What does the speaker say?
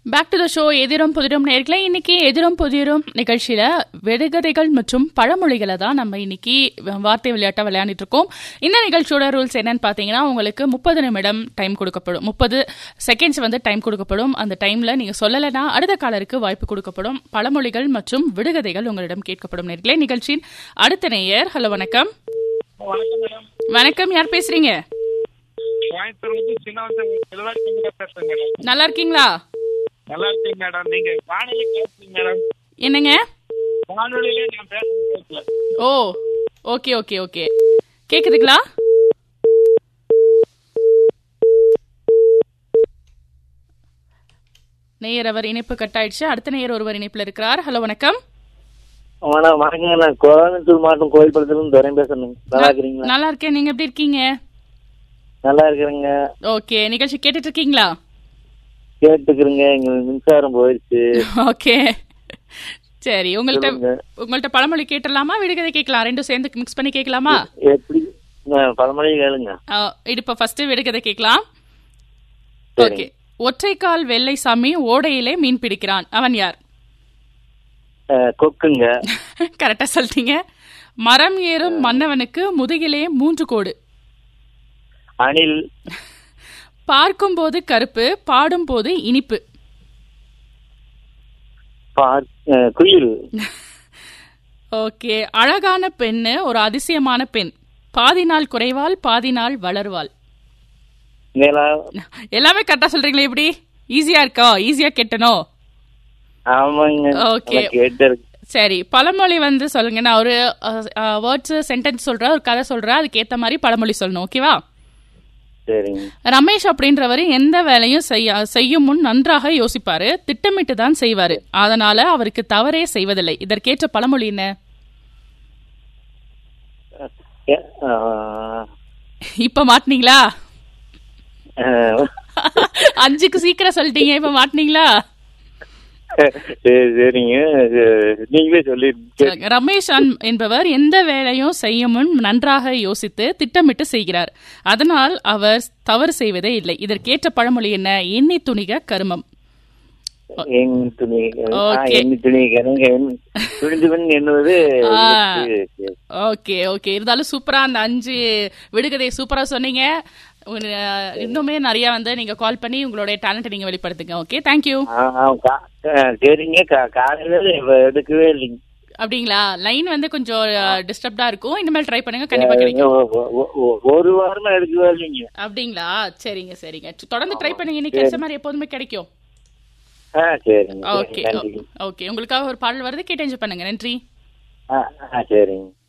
Back to the show எதிரும் புதிரும் நேர்களை இன்னைக்கு எதிரும் புதிரும் நிகழ்ச்சியில விடுகதைகள் மற்றும் பழமொழிகளை தான் நம்ம இன்னைக்கு வார்த்தை விளையாட்டா விளையாண்டுட்டு இருக்கோம் இந்த நிகழ்ச்சியோட ரூல்ஸ் என்னன்னு பாத்தீங்கன்னா உங்களுக்கு முப்பது நிமிடம் டைம் கொடுக்கப்படும் முப்பது செகண்ட்ஸ் வந்து டைம் கொடுக்கப்படும் அந்த டைம்ல நீங்க சொல்லலைன்னா அடுத்த காலருக்கு வாய்ப்பு கொடுக்கப்படும் பழமொழிகள் மற்றும் விடுகதைகள் உங்களிடம் கேட்கப்படும் நேர்களே நிகழ்ச்சியின் அடுத்த நேயர் ஹலோ வணக்கம் வணக்கம் மேடம் வணக்கம் யார் பேசுறீங்க கோயம்புத்தூர் வந்து சின்ன செல்வாக்கு பேசுறேன் மேடம் நல்லா இருக்கீங்களா நல்லா இருக்கீங்க மேடம் நீங்க வானொலி பேசுறீங்க மேடம் என்னங்க வானொலியிலே நான் பேசுறது கேட்கல ஓ ஓகே ஓகே ஓகே கேக்குதுங்களா நேயர் அவர் இணைப்பு கட் ஆயிடுச்சு அடுத்த நேயர் ஒருவர் இணைப்புல இருக்கிறார் ஹலோ வணக்கம் வணக்கம் வணக்கங்க நான் கோயம்புத்தூர் மாவட்டம் கோயில் படத்துல துரையும் பேசுறேங்க நல்லா இருக்கிறீங்களா நல்லா இருக்கேன் நீங்க எப்படி இருக்கீங்க நல்லா இருக்கிறேங்க ஓகே நிகழ்ச்சி கேட்டுட்டு இருக்கீங்களா கேட்டுக்கிறேங்க எங்க மின்சாரம் போயிடுச்சு ஓகே சரி உங்கள்ட்ட சொல்லுங்க. உங்கள்ட்ட பழமொழி கேட்டுடலாமா விடுகதை கேட்கலாம் ரெண்டும் சேர்ந்து மிக்ஸ் பண்ணி கேட்கலாமா எப்படி நான் பழமொழி கேளுங்க ஆ, இது இப்ப ஃபர்ஸ்ட் விடுகதை கேட்கலாம் சரி. ஓகே ஒற்றைக்கால் வெள்ளை சாமி ஓடையிலே மீன் பிடிக்கிறான் அவன் யார் அஹ், கொக்குங்க கரெக்டா சொல்லிட்டீங்க மரம் ஏறும் மன்னவனுக்கு முதுகிலே மூன்று கோடு அணில் பார்க்கும்போது கருப்பு பாடும்போது இனிப்பு பார் அஹ், குயில் ஓகே அழகான பெண்ணு ஒரு அதிசயமான பெண் பாதி நாள் குறைவாள் பாதி நாள் வளருவாள் நிலா எல்லாமே கரெக்டா சொல்றீங்களே எப்படி ஈஸியா இருக்கா ஈஸியா கெட்டனோ ஆமாங்க Okay. நல்லா கேட்டு இருக்கு சரி பழமொழி வந்து சொல்லுங்க நான் ஒரு வேர்ட்ஸ் சென்டென்ஸ் சொல்றேன் ஒரு கதை சொல்றேன் அதுக்கு ஏத்த மாதிரி பழமொழி சொல்லணும் ஓகேவா சரிங்க ரமேஷ் அப்படின்றவர் எந்த வேலையும் செய்ய செய்யும் முன் நன்றாக யோசிப்பாரு திட்டமிட்டு தான் செய்வாரு அதனால அவருக்கு தவறே செய்வதில்லை இதற்கேற்ற பழமொழி என்ன எ- அஹ், இப்ப மாட்டினீங்களா அஹ், அஞ்சுக்கு சீக்கிரம் சொல்லிட்டீங்க இப்ப மாட்டினீங்களா சரி சரிங்க அஹ், நீங்களே சொல்லிருக்கீங்க ரமேஷ் அன்- என்பவர் எந்த வேலையும் செய்யும் முன் நன்றாக யோசித்து திட்டமிட்டு செய்கிறார் அதனால் அவர் தவறு செய்வதே இல்லை இதற்கேற்ற பழமொழி என்ன எண்ணி துணிக கருமம் என் துணி ஆ, Okay. என் துணி கணங்க துணிந்துவன் என்னுவது ஆ. சரி. ஓகே ஓகே இருந்தாலும் சூப்பரா அந்த அஞ்சு விடுகதை சூப்பரா சொன்னீங்க உங்க, இன்னுமே நிறைய வந்து நீங்க கால் பண்ணி உங்களுடைய டேலண்ட் நீங்க வெளிப்படுத்துங்க ஓகே தேங்க்யூ ஆ, ஆ, கா- ஆ, சரிங்க கா- காலையில இவ எடுக்கவே இல்லைங்க அப்படிங்களா லைன் வந்து கொஞ்சம் டிஸ்டர்ப்டா இருக்கும் இனிமேல் ட்ரை பண்ணுங்க கண்டிப்பா கிடைக்கும் ஒ- ஒ- ஒ- ஒ- ஒரு வாரமா எடுக்கவே இல்லைங்க அப்படிங்களா சரிங்க சரிங்க தொடர்ந்து ட்ரை பண்ணுங்க இன்னைக்கு கிடைச்ச மாதிரி எப்போதுமே கிடைக்கும் ஆ சரிங்க ஓகே நன்றி ஓகே உங்களுக்காக ஒரு பாடல் வருது கேட்டு என்ஜாய் பண்ணுங்க நன்றி ஆ ஆ, சரிங்க